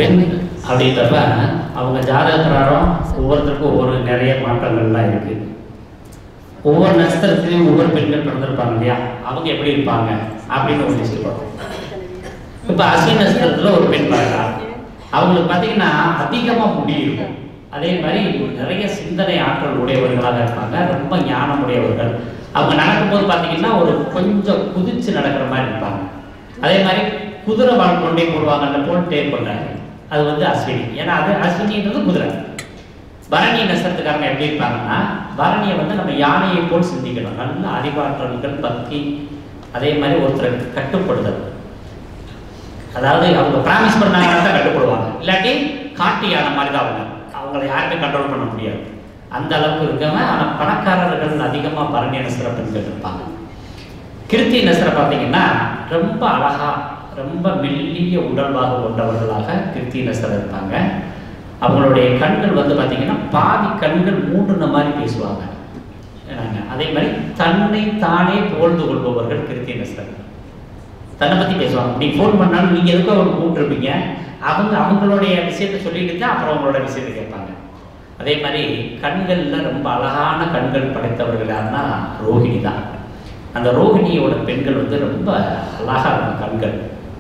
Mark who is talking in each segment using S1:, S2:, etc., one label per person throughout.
S1: பெண் அப்படின்றப்ப அவங்க ஜாதக பிரகாரம் ஒவ்வொருத்தருக்கும் ஒவ்வொரு நிறைய மாற்றங்கள்லாம் இருக்கு ஒவ்வொரு நட்சத்திரத்திலையும் ஒவ்வொரு பெண்கள் பிறந்திருப்பாங்க இல்லையா அவங்க எப்படி இருப்பாங்க அப்படின்னு ஒரு லிஸ்ட் போடுறோம் இப்போ அஸ்வினி நட்சத்திரத்தில் ஒரு பெண் பார்க்குறா அவங்களுக்கு பார்த்தீங்கன்னா அதிகமாக முடி இருக்கும் அதே மாதிரி நிறைய சிந்தனை ஆற்றல் உடையவர்களாக இருப்பாங்க ரொம்ப ஞானம் உடையவர்கள் அவங்க நடக்கும்போது பார்த்தீங்கன்னா ஒரு கொஞ்சம் குதிச்சு நடக்கிற மாதிரி இருப்பாங்க அதே மாதிரி குதிரை வாழ் கொண்டே போடுவாங்க அந்த போல் டேப் பண்ணுறாங்க அது வந்து அஸ்வினி ஏன்னா அது அஸ்வினின்றது குதிரை பரணி நட்சத்திரத்துக்காரங்க எப்படி இருப்பாங்கன்னா பரணியை வந்து நம்ம யானையை போல் சிந்திக்கணும் நல்ல அறிவாற்றல்கள் பக்தி அதே மாதிரி ஒருத்தரை கட்டுப்படுதல் அதாவது அவங்க ப்ராமிஸ் பண்ணாங்கன்னா தான் கட்டுப்படுவாங்க இல்லாட்டி காட்டு யானை மாதிரி தான் அவங்க அவங்கள யாருமே கண்ட்ரோல் பண்ண முடியாது அந்த அளவுக்கு இருக்கவங்க ஆனால் பணக்காரர்கள் அதிகமாக பரணி நசுர பெண்கள் இருப்பாங்க கிருத்தி நசுர பார்த்தீங்கன்னா ரொம்ப அழகா ரொம்ப மெல்லிய உடல்வாக கொண்டவர்களாக கிருத்தி நசுர இருப்பாங்க அவங்களுடைய கண்கள் வந்து பார்த்தீங்கன்னா பாதி கண்கள் மூடுன மாதிரி பேசுவாங்க என்னங்க அதே மாதிரி தன்னை தானே புகழ்ந்து கொள்பவர்கள் கிருத்தி நசுரர்கள் தன்னை பற்றி பேசுவாங்க நீங்கள் ஃபோன் பண்ணாலும் நீங்கள் எதுக்கும் அவங்க கூப்பிட்டுருப்பீங்க அவங்க அவங்களுடைய விஷயத்தை சொல்லிட்டு தான் அப்புறம் அவங்களோட விஷயத்தை கேட்பாங்க அதே மாதிரி கண்களில் ரொம்ப அழகான கண்கள் படைத்தவர்கள் யாருன்னா ரோஹிணி தான் அந்த ரோஹிணியோட பெண்கள் வந்து ரொம்ப அழகாக இருக்கும் கண்கள்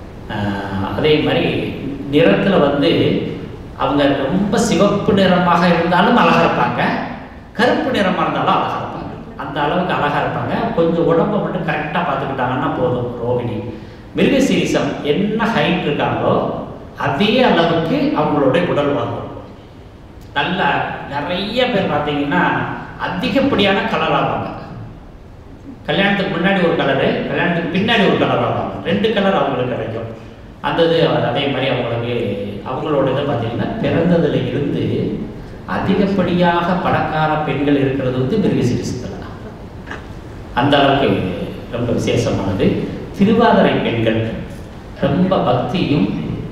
S1: ஆஹ் அதே மாதிரி நிறத்தில் வந்து அவங்க ரொம்ப சிவப்பு நிறமாக இருந்தாலும் அழகாக இருப்பாங்க கருப்பு நிறமாக இருந்தாலும் அழகாக இருப்பாங்க அந்த அளவுக்கு அழகாக இருப்பாங்க கொஞ்சம் உடம்பை மட்டும் கரெக்டாக பார்த்துக்கிட்டாங்கன்னா போதும் ரோஹிணி மிருகசீரிசம் என்ன ஹைட் இருக்காங்களோ அதே அளவுக்கு அவங்களுடைய உடல் வாங்கும் நல்ல நிறைய பேர் பார்த்தீங்கன்னா அதிகப்படியான கலர் ஆவாங்க கல்யாணத்துக்கு முன்னாடி ஒரு கலரு கல்யாணத்துக்கு பின்னாடி ஒரு கலர் ஆவாங்க ரெண்டு கலர் அவங்களுக்கு கிடைக்கும் அந்த இது அதே மாதிரி அவங்களுக்கு அவங்களோட இதை பார்த்தீங்கன்னா பிறந்ததுல இருந்து அதிகப்படியாக பணக்கார பெண்கள் இருக்கிறது வந்து மிருகசீரிசத்தில் தான் அந்த அளவுக்கு ரொம்ப விசேஷமானது திருவாதிரை பெண்கள் ரொம்ப பக்தியும்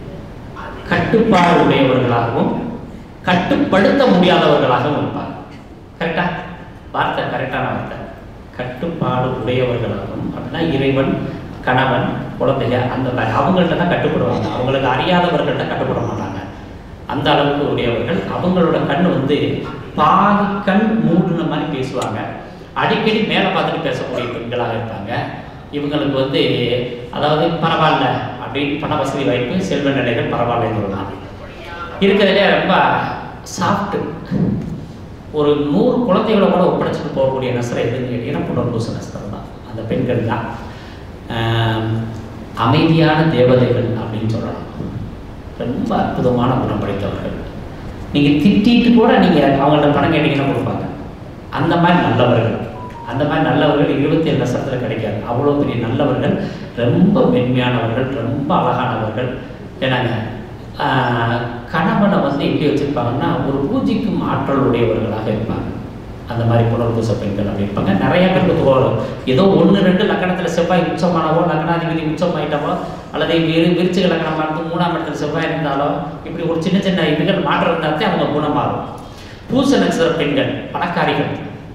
S1: கட்டுப்பாடு உடையவர்களாகவும் கட்டுப்படுத்த முடியாதவர்களாகவும் இருப்பாங்க கரெக்டா வார்த்தை கரெக்டான வார்த்தை கட்டுப்பாடு உடையவர்களாகவும் அப்படின்னா இறைவன் கணவன் குழந்தைங்க அந்த மாதிரி அவங்கள்ட்ட தான் கட்டுப்படுவாங்க அவங்களுக்கு அறியாதவர்கள்ட்ட கட்டுப்பட மாட்டாங்க அந்த அளவுக்கு உடையவர்கள் அவங்களோட கண் வந்து பாதி கண் மூடுன மாதிரி பேசுவாங்க அடிக்கடி மேலே பார்த்துட்டு பேசக்கூடிய பெண்களாக இருப்பாங்க இவங்களுக்கு வந்து அதாவது பரவாயில்ல அப்படின்னு பண வசதி வாய்ப்பு செல்வ நிலைகள் பரவாயில்லைன்னு சொல்லலாம் இருக்கிறதுலே ரொம்ப சாஃப்ட்டு ஒரு நூறு குழந்தைகளை கூட ஒப்படைச்சிட்டு போகக்கூடிய நசரம் எதுன்னு கேட்டிங்கன்னா புனர்பூச நசரம் தான் அந்த பெண்கள் தான் ஆம், அமைதியான தேவதைகள் அப்படின்னு சொல்லலாம் ரொம்ப அற்புதமான குணம் படைத்தவர்கள் நீங்கள் திட்டிட்டு கூட நீங்கள் அவங்கள்ட்ட பணம் கேட்டிங்கன்னா கொடுப்பாங்க அந்த மாதிரி நல்லவர்கள் அந்த மாதிரி நல்லவர்கள் இருபத்தி ஏழு நட்சத்திரத்தில் கிடைக்காது அவ்வளோ பெரிய நல்லவர்கள் ரொம்ப மென்மையானவர்கள் ரொம்ப அழகானவர்கள் ஏன்னாங்க ஆஹ், கணவனை வந்து எப்படி வச்சுருப்பாங்கன்னா ஒரு பூஜைக்கும் ஆற்றல் உடையவர்களாக இருப்பாங்க அந்த மாதிரி புனர்பூச பெண்கள் அப்படி இருப்பாங்க நிறைய பேருக்கு தோணும் ஏதோ ஒன்று ரெண்டு லக்கணத்தில் செவ்வாய் உச்சமானவோ லக்னாதிபதி உச்சமாயிட்டவோ அல்லது வேறு விருச்சிக லக்கணமாக இருந்து மூணாம் இடத்துல செவ்வாய் இருந்தாலோ இப்படி ஒரு சின்ன சின்ன இதுகள் மாற்றம் இருந்தாலே அவங்க குணமாகும் பூச நட்சத்திர பெண்கள் பணக்காரிகள்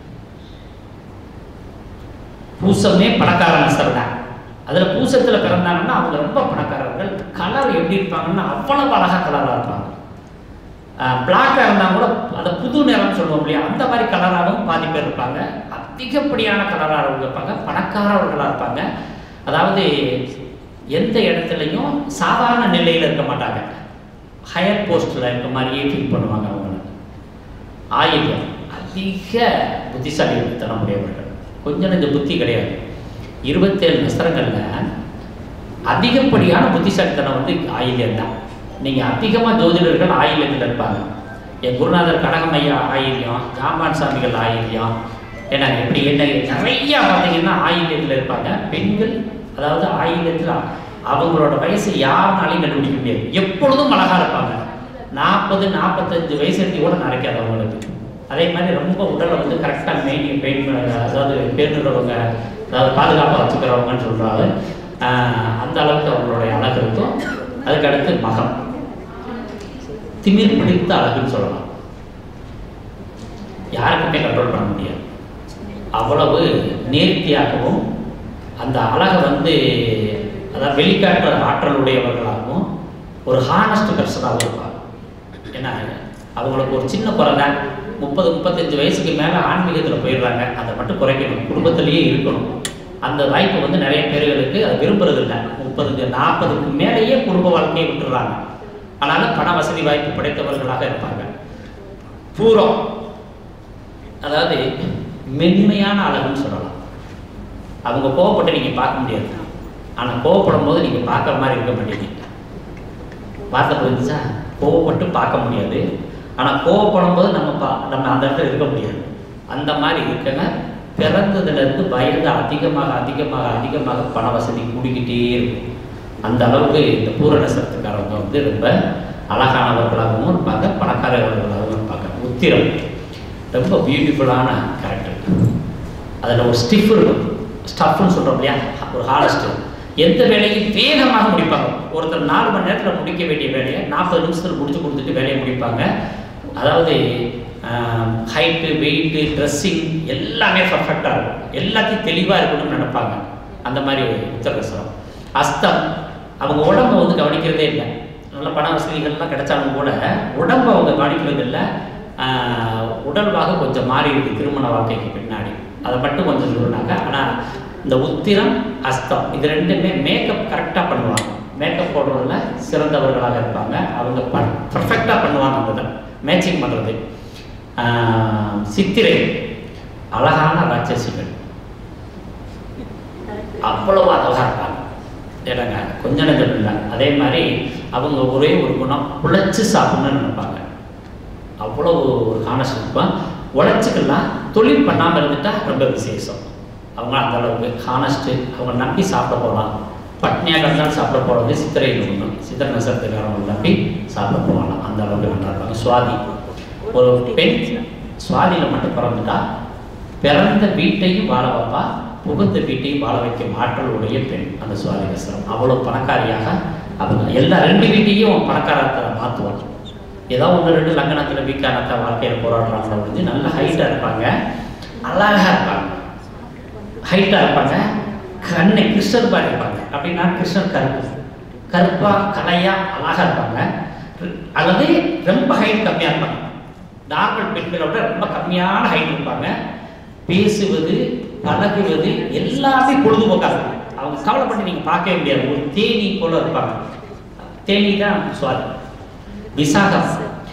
S1: பூசமே பணக்கார நட்சத்திரம் தான் அதில் பூசத்தில் பிறந்தாங்கன்னா அவங்க ரொம்ப பணக்காரர்கள் கலர் எப்படி இருப்பாங்கன்னா அவ்வளவு அழகாக கலராக இருப்பாங்க பிளாக்காக இருந்தால் கூட அந்த புது நிறம் சொல்லுவோம் இல்லையா அந்த மாதிரி கலராகவும் பாதி பேர் இருப்பாங்க அதிகப்படியான கலராக இருப்பாங்க பணக்காரவர்களாக இருப்பாங்க அதாவது எந்த இடத்துலையும் சாதாரண நிலையில் இருக்க மாட்டாங்க ஹையர் போஸ்ட்டில் இருக்க மாதிரியே ஃபீல் பண்ணுவாங்க அவங்கள ஆயுதம் அதிக புத்திசாலித்தனம் உடையவர்கள் கொஞ்சம் நெஞ்ச புத்தி கிடையாது இருபத்தேழு நஸ்திரங்களில் அதிகப்படியான புத்திசாலித்தனம் வந்து ஆயில்யம் தான் நீங்கள் அதிகமாக ஜோதிடர்கள் ஆயில்யத்தில் இருப்பாங்க என் குருநாதர் கடகமையா ஆயில்யம் ஜாம்பான் சாமிகள் ஆயில்யம் ஏன்னா எப்படி என்ன நிறையா பார்த்தீங்கன்னா ஆயில்யத்தில் இருப்பாங்க பெண்கள் அதாவது ஆயில்யத்தில் அவங்களோட வயசு யாருனாலையும் கண்டுபிடிக்க முடியாது எப்பொழுதும் அழகாக இருப்பாங்க நாற்பது நாற்பத்தஞ்சு வயசு எடுத்து கூட நடக்காது அவங்களுக்கு அதே மாதிரி ரொம்ப உடலை வந்து கரெக்டாக மெயின் பெயின் அதாவது பேருன்றவங்க அதாவது பாதுகாப்பாக வச்சுக்கிறவங்கன்னு சொல்கிறாரு அந்த அளவுக்கு அவங்களுடைய அழகு இருக்கும் அதுக்கு அடுத்து மகம் திமிர் பிடித்த அழகுன்னு சொல்லலாம் யாருக்குமே கண்ட்ரோல் பண்ண முடியாது அவ்வளவு நேர்த்தியாகவும் அந்த அழகை வந்து அதாவது வெளிக்காட்டு ஆற்றல் உடையவர்களாகவும் ஒரு ஹானஸ்ட் பர்சனாகவும் இருப்பாங்க ஏன்னா அவங்களுக்கு ஒரு சின்ன குறை தான் முப்பது முப்பத்தஞ்சு வயசுக்கு மேலே ஆன்மீகத்தில் போயிடுறாங்க அதை மட்டும் குறைக்கணும் குடும்பத்திலேயே இருக்கணும் அந்த வாய்ப்பு வந்து நிறைய பேர்களுக்கு அது விரும்புறது இல்லை முப்பதுக்கு நாற்பதுக்கு மேலேயே குடும்ப வாழ்க்கையை விட்டுறாங்க ஆனாலும் பண வசதி வாய்ப்பு படைத்தவர்களாக இருப்பாங்க பூரம் அதாவது மென்மையான அழகுன்னு சொல்லலாம் அவங்க கோவப்பட்டு நீங்கள் பார்க்க முடியாது ஆனால் கோவப்படும் போது நீங்கள் பார்க்குற மாதிரி இருக்க மாட்டீங்க வார்த்தை புரிஞ்சுச்சா கோவப்பட்டு பார்க்க முடியாது ஆனால் கோவப்படும் போது நம்ம பா நம்ம அந்த இடத்துல இருக்க முடியாது அந்த மாதிரி இருக்கங்க பிறந்ததுலேருந்து வயது அதிகமாக அதிகமாக அதிகமாக பண வசதி கூடிக்கிட்டே இருக்கும் அந்த அளவுக்கு இந்த பூரண சத்துக்காரவங்க வந்து ரொம்ப அழகானவர்களாகவும் இருப்பாங்க பணக்காரர்களாகவும் இருப்பாங்க உத்திரம் ரொம்ப பியூட்டிஃபுல்லான கேரக்டர் அதில் ஒரு ஸ்டிஃப் இருக்கும் ஸ்டஃப்னு சொல்கிறோம் இல்லையா ஒரு ஹானஸ்ட் எந்த வேலையும் வேகமாக முடிப்பாங்க ஒருத்தர் நாலு மணி நேரத்தில் முடிக்க வேண்டிய வேலையை நாற்பது நிமிஷத்தில் முடிச்சு கொடுத்துட்டு வேலையை முடிப்பாங்க அதாவது ஹைட்டு வெயிட்டு ட்ரெஸ்ஸிங் எல்லாமே பர்ஃபெக்டாக இருக்கும் எல்லாத்தையும் தெளிவாக இருக்கணும்னு நினைப்பாங்க அந்த மாதிரி உத்தரவசரம் அஸ்தம் அவங்க உடம்பை வந்து கவனிக்கிறதே இல்லை நல்ல பண வசதிகள்லாம் கிடைச்சாலும் கூட உடம்பை அவங்க கவனிக்கிறது இல்லை ஆஹ் உடல்வாக கொஞ்சம் மாறி இருக்கு திருமண வாழ்க்கைக்கு பின்னாடி அதை மட்டும் கொஞ்சம் சொல்லுனாங்க ஆனால் இந்த உத்திரம் அஸ்தம் இது ரெண்டுமே மேக்கப் கரெக்டாக பண்ணுவாங்க மேக்கப் போடுறதுல சிறந்தவர்களாக இருப்பாங்க அவங்க பர்ஃபெக்டாக பண்ணுவாங்க அந்த மேட்சிங் பண்ணுறது சித்திரை அழகான ராட்சசிகள் அவ்வளவு அழகாக இருப்பாங்க ஏடாங்க கொஞ்ச நஞ்சம் இல்லை அதே மாதிரி அவங்க ஒரே ஒரு குணம் உழைச்சி சாப்பிடணும்னு நினைப்பாங்க அவ்வளவு ஒரு ஹானஸ்ட் இருப்பான் உழைச்சிக்கலாம் தொழில் பண்ணாமல் இருந்துட்டா ரொம்ப விசேஷம் அவங்க அந்த அளவுக்கு ஹானஸ்ட்டு அவங்க நம்பி சாப்பிட போகலாம் பட்னியாக இருந்தாலும் சாப்பிட போகிறது சித்திரையில் ஒன்று சித்திரை நசரத்துக்காரவங்க நம்பி சாப்பிட போகலாம் அந்த அளவுக்கு நல்லா இருப்பாங்க சுவாதி ஒரு பெண் சுவாதியில் மட்டும் பிறந்துட்டா பிறந்த வீட்டையும் வாழ வைப்பா புகுந்த வீட்டையும் வாழ வைக்கும் ஆற்றல் உடைய பெண் அந்த சுவாதி நசரம் அவ்வளோ பணக்காரியாக அவங்க எல்லா ரெண்டு வீட்டையும் பணக்காரத்தை மாற்றுவாங்க ஏதோ ஒன்று ரெண்டு லக்கணத்தில் வீக்கானத்த வாழ்க்கையில் போராடுறாங்க வந்து நல்ல ஹைட்டாக இருப்பாங்க அழகாக இருப்பாங்க ஹைட்டாக இருப்பாங்க கண்ணை கிருஷ்ணர் மாதிரி இருப்பாங்க அப்படின்னா கிருஷ்ணர் கருப்பு கருப்பாக கலையாக அழகாக இருப்பாங்க அல்லது ரொம்ப ஹைட் கம்மியாக இருப்பாங்க நார்மல் பெண்களை விட ரொம்ப கம்மியான ஹைட் இருப்பாங்க பேசுவது பழகுவது எல்லாமே பொழுதுபோக்காக இருக்கும் அவங்க கவலைப்பட்டு நீங்கள் பார்க்கவே முடியாது ஒரு தேனி போல இருப்பாங்க தேனி தான் சுவாதி விசாகம்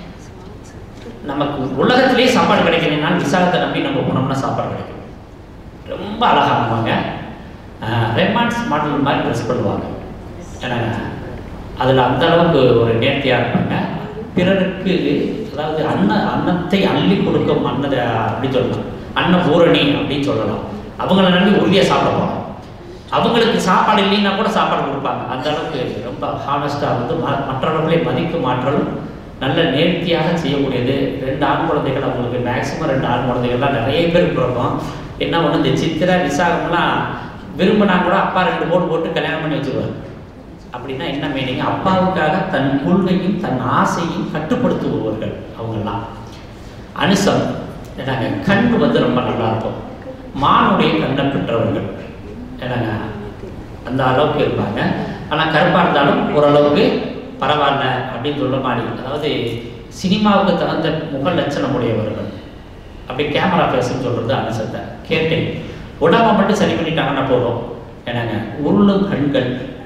S1: நமக்கு உலகத்திலேயே சாப்பாடு கிடைக்கலன்னா விசாகத்தை நம்பி நம்ம போனோம்னா சாப்பாடு கிடைக்கும் ரொம்ப அழகானவங்க ரெமான்ஸ் மாடல் மாதிரி ட்ரெஸ் பண்ணுவாங்க ஏன்னா அதில் அந்த அளவுக்கு ஒரு நேர்த்தியாக இருப்பாங்க பிறருக்கு அதாவது அன்ன அன்னத்தை அள்ளி கொடுக்கும் அன்னதை அப்படி சொல்லலாம் அன்ன பூரணி அப்படின்னு சொல்லலாம் அவங்கள நம்பி உறுதியாக சாப்பிட போகலாம் அவங்களுக்கு சாப்பாடு இல்லைன்னா கூட சாப்பாடு கொடுப்பாங்க அந்த அளவுக்கு ரொம்ப ஹானஸ்டாக வந்து ம மற்றவர்களை மதிக்கும் ஆற்றலும் நல்ல நேர்த்தியாக செய்யக்கூடியது ரெண்டு ஆண் குழந்தைகள் அவங்களுக்கு மேக்ஸிமம் ரெண்டு ஆண் குழந்தைகள்லாம் நிறைய பேர் பிறக்கும் என்ன ஒன்று இந்த சித்திரை விசாகம்லாம் விரும்பினா கூட அப்பா ரெண்டு போட்டு போட்டு கல்யாணம் பண்ணி வச்சுருவார் அப்படின்னா என்ன மீனிங் அப்பாவுக்காக தன் கொள்கையும் தன் ஆசையும் கட்டுப்படுத்துபவர்கள் அவங்கெல்லாம் அனுசம் என்னங்க கண் வந்து ரொம்ப நல்லா இருக்கும் மானுடைய கண்ணை பெற்றவர்கள் என்னங்க அந்த அளவுக்கு இருப்பாங்க ஆனால் கருப்பாக இருந்தாலும் ஓரளவுக்கு பரவாயில்ல அப்படின்னு சொல்ல மாதிரி அதாவது சினிமாவுக்கு தகுந்த முக லட்சணம் உடையவர்கள் அப்படி கேமரா பேசுன்னு சொல்கிறது அனுசத்தை கேட்டேன் உடம்பை மட்டும் சரி பண்ணிட்டாங்கன்னா போதும் என்னங்க உருளும் கண்கள்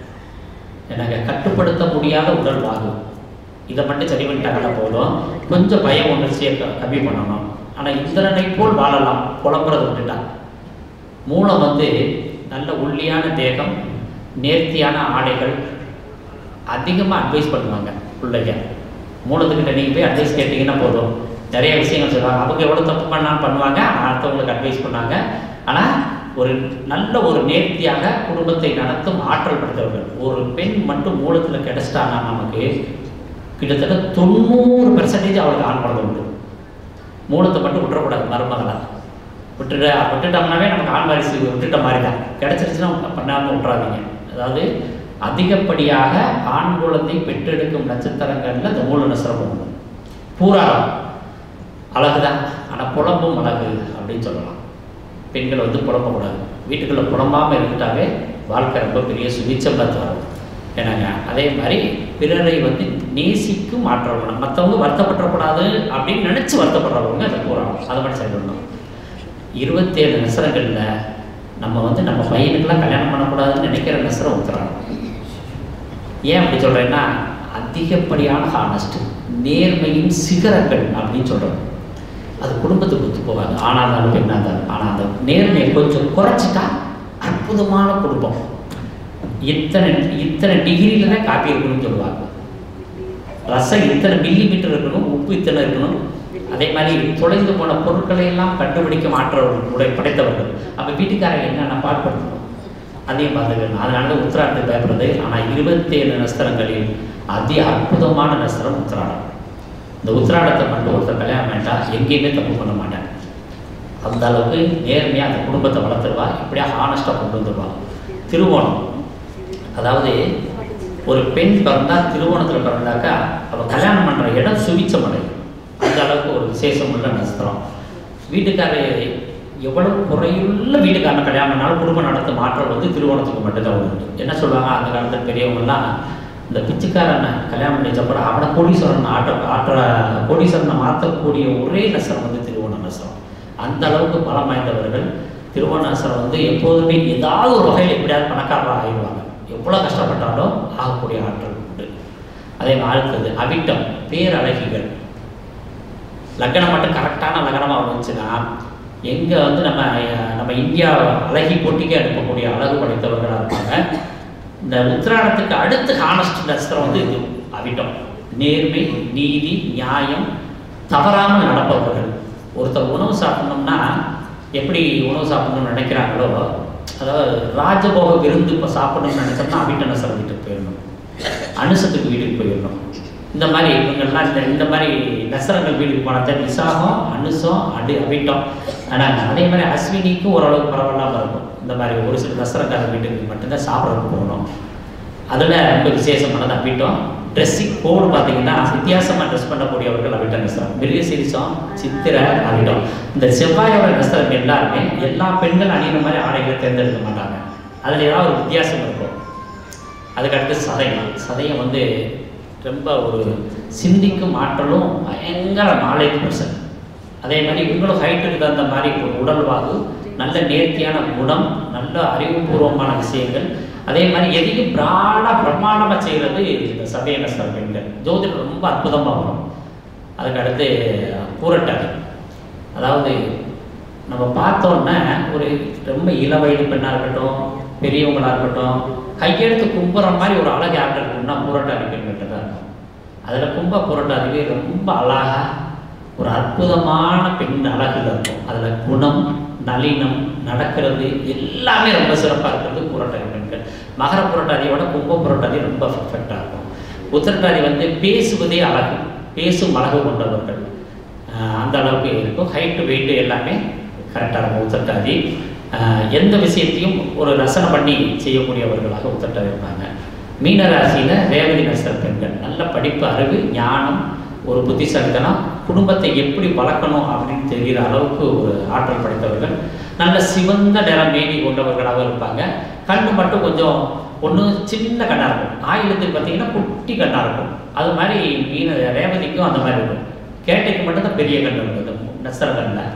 S1: என்னங்க கட்டுப்படுத்த முடியாத உடல் வாகு இதை மட்டும் சரி பண்ணிட்டாங்கன்னா போதும் கொஞ்சம் பய உணர்ச்சியை க- கம்மி பண்ணணும் ஆனால் இந்திரனை போல் வாழலாம் புலம்புறதை விட்டுட்டா மூலம் வந்து நல்ல ஒல்லியான தேகம் நேர்த்தியான ஆடைகள் அதிகமாக அட்வைஸ் பண்ணுவாங்க பிள்ளைங்க மூலத்துக்கிட்ட நீங்கள் போய் அட்வைஸ் கேட்டிங்கன்னா போதும் நிறைய விஷயங்கள் சொல்லுவாங்க அவங்க எவ்வளோ தப்பு பண்ணாலும் பண்ணுவாங்க ஆனால் அடுத்தவங்களுக்கு அட்வைஸ் பண்ணாங்க ஆனால் ஒரு நல்ல ஒரு நேர்த்தியாக குடும்பத்தை நடத்தும் ஆற்றல் படைத்தவர்கள் ஒரு பெண் மட்டும் மூலத்தில் கிடைச்சிட்டாங்கன்னா நமக்கு கிட்டத்தட்ட தொண்ணூறு பெர்சன்டேஜ் அவளுக்கு ஆண் குழந்தை உண்டு மூலத்தை மட்டும் விட்டுறக்கூடாது மருமகளாக விட்டுட விட்டுட்டோம்னாவே நமக்கு ஆண் வாரிசு விட்டுட்ட மாதிரி தான் கிடச்சிருச்சுன்னா பண்ணாமல் விட்றாதீங்க அதாவது அதிகப்படியாக ஆண் குழந்தை பெற்றெடுக்கும் நட்சத்திரங்களில் இந்த மூல நட்சத்திரம் ஒன்று பூராடம் அழகுதான் ஆனால் புலம்பும் அழகு அப்படின்னு சொல்லலாம் பெண்கள் வந்து புலம்பக்கூடாது வீட்டுக்குள்ளே புலம்பாமல் இருந்துட்டாவே வாழ்க்கை ரொம்ப பெரிய சுபிச்சமாக தரும் ஏன்னாங்க அதே மாதிரி பிறரை வந்து நேசிக்கும் ஆற்றல் குணம் மற்றவங்க வருத்தப்படக்கூடாது அப்படின்னு நினச்சி வருத்தப்படுறவங்க அதை போகிறாங்க அதை மட்டும் சொல்லணும் இருபத்தேழு நெசரங்களில் நம்ம வந்து நம்ம பையனுக்கெல்லாம் கல்யாணம் பண்ணக்கூடாதுன்னு நினைக்கிற நெசரம் ஊத்துறாங்க ஏன் அப்படி சொல்கிறேன்னா அதிகப்படியான ஹானஸ்ட் நேர்மையின் சிகரங்கள் அப்படின்னு சொல்கிறோம் அது குடும்பத்துக்கு ஒத்து போகாது ஆணாக இருந்தாலும் பெண்ணாக இருந்தாலும் ஆனால் அந்த நேர்மையை கொஞ்சம் குறைச்சிட்டா அற்புதமான குடும்பம் இத்தனை இத்தனை டிகிரியில் தான் காப்பி இருக்கணும்னு சொல்லுவாங்க ரசம் இத்தனை மில்லி மீட்டர் இருக்கணும் உப்பு இத்தனை இருக்கணும் அதே மாதிரி தொலைந்து போன பொருட்களை எல்லாம் கண்டுபிடிக்க மாற்றவர்கள் உடை படைத்தவர்கள் அப்போ வீட்டுக்காரங்க என்னென்ன பாடுபடுத்தணும் அதையும் பார்த்துக்கணும் அதனால தான் உத்திராடத்துக்கு பயப்படுறது ஆனால் இருபத்தேழு நஸ்திரங்களில் அதி அற்புதமான நஸ்திரம் உத்திராடம் இந்த உத்திராடத்தை மட்டும் ஒருத்தர் கல்யாணம் வேண்டாம் எங்கேயுமே தப்பு பண்ண மாட்டேன் அந்த அளவுக்கு நேர்மையாக அந்த குடும்பத்தை வளர்த்துருவா இப்படியா ஹானஸ்ட்டாக கொண்டு வந்துடுவா திருவோணம் அதாவது ஒரு பெண் பிறந்தா திருவோணத்தில் பிறந்தாக்கா அவள் கல்யாணம் பண்ணுற இடம் சுவிச்சம் அடையும் அந்த அளவுக்கு ஒரு விசேஷம் உள்ள நட்சத்திரம் வீட்டுக்காரர் எவ்வளவு குறையுள்ள வீட்டுக்காரனை கல்யாணம் பண்ணாலும் குடும்பம் நடத்தும் மாற்றம் வந்து திருவோணத்துக்கு மட்டும்தான் உண்டு என்ன சொல்லுவாங்க அந்த காலத்தில் பெரியவங்கலாம் இந்த பிச்சைக்காரனை கல்யாணம் பண்ணி வச்சப்பட அவனை கோடீஸ்வரன் ஆட்ட ஆற்ற கோடீஸ்வரனை மாற்றக்கூடிய ஒரே நசரம் வந்து திருவோண நசரம் அந்த அளவுக்கு பலம் வாய்ந்தவர்கள் திருவோண நசரம் வந்து எப்போதுமே ஏதாவது ஒரு வகையில் எப்படியாவது பணக்காரராக ஆயிடுவாங்க எவ்வளோ கஷ்டப்பட்டாலும் ஆகக்கூடிய ஆற்றல் உண்டு அதே மாதிரி அடுத்தது அவிட்டம் பேரழகிகள் லக்னம் மட்டும் கரெக்டான லக்னமாக வந்துச்சுன்னா எங்கே வந்து நம்ம அஹ், நம்ம இந்தியா அழகி போட்டிக்கு அனுப்பக்கூடிய அழகு படைத்தவர்களாக இருப்பாங்க இந்த உத்திராடத்துக்கு அடுத்து ஹானஸ்ட் நட்சத்திரம் வந்து இது அவிட்டம் நேர்மை நீதி நியாயம் தவறாமல் நடப்பவர்கள் ஒருத்தர் உணவு சாப்பிடணும்னா எப்படி உணவு சாப்பிடணும்னு நினைக்கிறாங்களோ அதாவது ராஜபோக விருந்து இப்போ சாப்பிடணும்னு நினைச்சோம்னா அவிட்ட நசரம் வீட்டுக்கு போயிடணும் அனுசத்துக்கு வீட்டுக்கு போயிடணும் இந்த மாதிரி இவங்கெல்லாம் இந்த இந்த மாதிரி நசரங்கள் வீட்டுக்கு போனத விசாகம் அனுசம் அடி அவிட்டம் ஆனால் அதே மாதிரி அஸ்வினிக்கும் ஓரளவுக்கு பரவாயில்லாமல் இருக்கும் இந்த மாதிரி ஒரு சில நசரக்கார வீட்டுக்கு மட்டும்தான் சாப்பிட்றதுக்கு போகணும் அதில் ரொம்ப விசேஷமானது அவிட்டம் ட்ரெஸ்ஸிங் கோடு பார்த்தீங்கன்னா வித்தியாசமாக ட்ரெஸ் பண்ணக்கூடியவர்கள் அவிட்ட நஸ்திரம் மிருக சீரிசம் சித்திரை அவிட்டம் இந்த செவ்வாயோட நஸ்திரம் எல்லாருமே எல்லா பெண்கள் அணிகிற மாதிரி ஆடைகளை தேர்ந்தெடுக்க மாட்டாங்க அதில் ஏதாவது ஒரு வித்தியாசம் இருக்கும் அதுக்கடுத்து சதயம் சதயம் வந்து ரொம்ப ஒரு சிந்திக்கும் ஆற்றலும் பயங்கர நாலேஜ் பர்சன் அதே மாதிரி இவங்களும் ஹைட்டுக்கு தகுந்த மாதிரி ஒரு உடல்வாகு நல்ல நேர்த்தியான குணம் நல்ல அறிவுபூர்வமான விஷயங்கள் அதே மாதிரி எதையும் பிராடாக பிரமாணமாக செய்கிறது இந்த சதய நஸ்தர பெண்கள் ஜோதிடம் ரொம்ப அற்புதமாக வரும் அதுக்கு அடுத்து பூரட்டாதி அதாவது நம்ம பார்த்தோன்னே ஒரு ரொம்ப இள வயது பெண்ணாக இருக்கட்டும் பெரியவங்களாக இருக்கட்டும் கையெடுத்து கும்புற மாதிரி ஒரு அழகு யார்கிட்ட இருக்கும்னா பூரட்டாதி பெண்கிட்ட தான் இருக்கும் அதில் கும்ப பூரட்டாதிக்கு ரொம்ப அழகா ஒரு அற்புதமான பெண் அழகுல இருக்கும் அதில் குணம் நளினம் நடக்கிறது எல்லாமே ரொம்ப சிறப்பாக இருக்கிறது புரட்டாதி பெண்கள் மகர புரட்டாதியோட கும்ப புரட்டாதி ரொம்ப பர்ஃபெக்டாக இருக்கும் உத்திரட்டாதி வந்து பேசுவதே அழகு பேசும் அழகு கொண்டவர்கள் ஆஹ் அந்த அளவுக்கு இருக்கும் ஹைட்டு வெயிட்டு எல்லாமே கரெக்டாக இருக்கும் உத்திரட்டாதி ஆஹ் எந்த விஷயத்தையும் ஒரு ரசனை பண்ணி செய்யக்கூடியவர்களாக உத்திரட்டாதி இருப்பாங்க மீன ராசியில ரேவதி நட்சத்திர பெண்கள் நல்ல படிப்பு அறிவு ஞானம் ஒரு புத்திசாலித்தனம் குடும்பத்தை எப்படி வளர்க்கணும் அப்படின்னு தெரிகிற அளவுக்கு ஒரு ஆற்றல் படைத்தவர்கள் நல்ல சிவந்த நிற மேனி கொண்டவர்களாக இருப்பாங்க கண்ணு மட்டும் கொஞ்சம் ஒன்று சின்ன கண்ணாக இருக்கும் ஆயுதத்துக்கு பார்த்தீங்கன்னா குட்டி கண்ணாக இருக்கும் அது மாதிரி மீன ரேவதிக்கும் அந்த மாதிரி இருக்கும் கேட்டைக்கு மட்டும்தான் பெரிய கண் இருக்கும் நஸ்தர கண்ணில்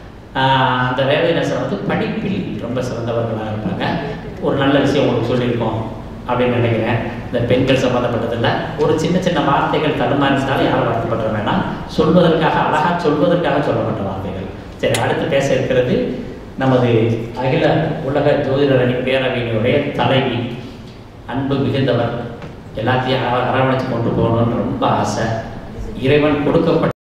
S1: அந்த ரேவதி நஸ்தரம் வந்து படிப்பில் ரொம்ப சிறந்தவர்களாக இருப்பாங்க ஒரு நல்ல விஷயம் உங்களுக்கு சொல்லியிருக்கோம் அப்படின்னு நினைக்கிறேன் இந்த பெண்கள் சம்மந்தப்பட்டதில்ல ஒரு சின்ன சின்ன வார்த்தைகள் தடுமாறினாலும் யாரும் வருத்தப்பட வேணாம் சொல்வதற்காக அழகா சொல்வதற்காக சொல்லப்பட்ட வார்த்தைகள் சரி அடுத்து பேச இருக்கிறது நமது அகில உலக ஜோதிடரணி பேரவையினுடைய தலைவி அன்பு மிகுந்தவர் எல்லாத்தையும் அர- அரவணைச்சு கொண்டு போகணும்னு ரொம்ப ஆசை இறைவன் கொடுக்கப்பட்ட